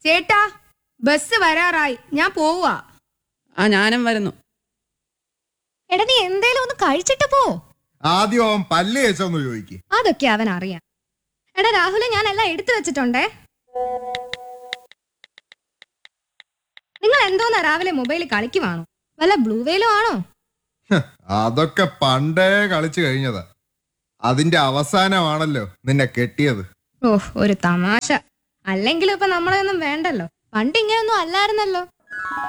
ചേട്ടാ ബസ് വരാറായി ഞാൻ പോവാ ആ ഞാനും വരുന്നു എടാ നീ എന്തേലും ഒന്ന് കഴിച്ചിട്ട് പോ ആദ്യം അവൻ പല്ല് തേച്ചോന്ന് ചോദിക്ക് അതൊക്കെ അവൻ അറിയാം എടാ രാഹുലെ ഞാൻ എല്ലാം എടുത്തു വെച്ചിട്ടുണ്ടേ നിങ്ങൾ എന്തോന്നാ രാവിലെ മൊബൈലിൽ കളിക്കുവാണോ വല്ല ബ്ലൂ വെയിലും ആണോ ഹ്, അതൊക്കെ പണ്ടേ കളിച്ചു കഴിഞ്ഞതാ അതിന്റെ അവസാനമാണല്ലോ നിന്നെ കെട്ടിയത് ഓഹ് ഒരു തമാശ അല്ലെങ്കിലും ഇപ്പൊ നമ്മളെ ഒന്നും വേണ്ടല്ലോ പണ്ട് ഇങ്ങനെയൊന്നും അല്ലായിരുന്നല്ലോ